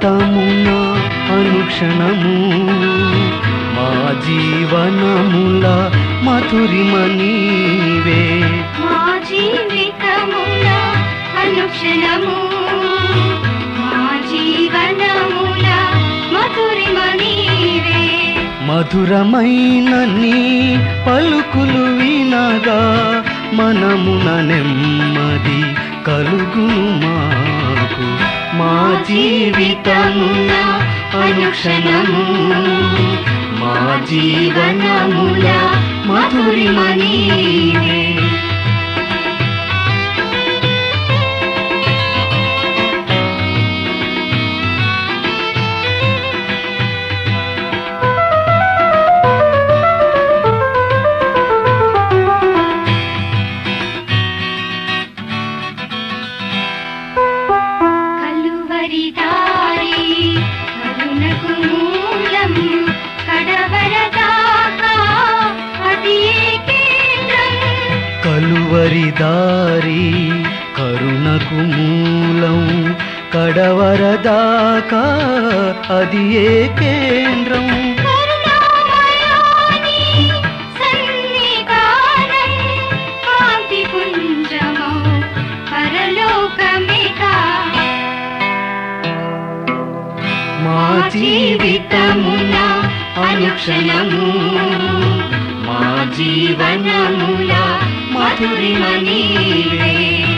జీవితమున అనుక్షణము మా జీవనముల మధురిమ నీవే మా జీవితముల అనుక్షణము మా జీవనముల మధురిమ నీవే మధురమైన నీ పలుకులు వినగా మనమున నెమ్మది కలుగును మాకు మా జీవితమున అనుక్షణము మా జీవనముల మధురిమ నీవే కలువరి దారి కరుణకు మూలం కడవర దాకా అది ఏ కేంద్రం కలువరి దారి కరుణకు మూలం కడవర దాకా అది ఏ కేంద్రం కరుణామయాని సన్నిధానం కాంతి పుంజమౌ పరలోకమికా మా జీవితమున అనుక్షణము మా జీవనముల మధురిమ నీవే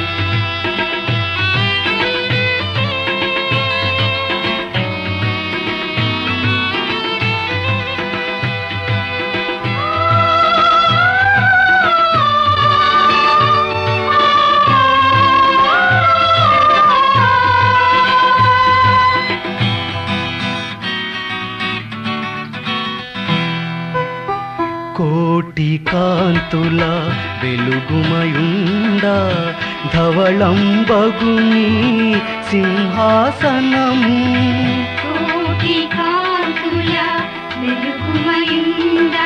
కోటి కాంతుల వెలుగుమయుండా ధవళం బగుని సింహాసనము కోటి కాంతుల వెలుగుమయుందా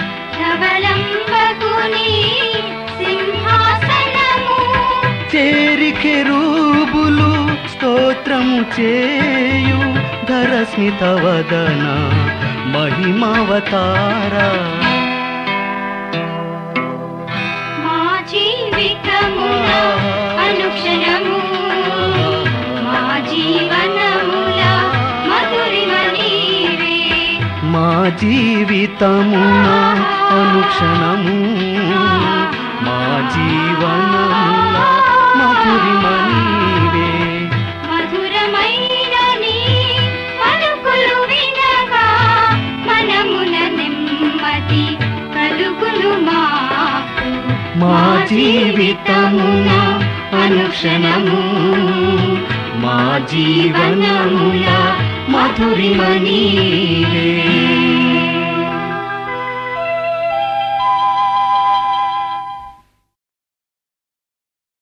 ధవళంబగుని సింహాసనము చేరి కెరూబులు స్తోత్రము చేయు ధరస్మిత వదన మహిమావతారా మా జీవితమున అనుక్షణము మా జీవనముల మధురిమ నీవే మా జీవితమున అనుక్షణము మా జీవనముల మధురిమ నీవే మధురమైన నీ పలుకులు వినగా మనమున నెమ్మది కలుగును మాకు మా జీవితమున అనుక్షణము మా జీవనముల మధురిమ నీవే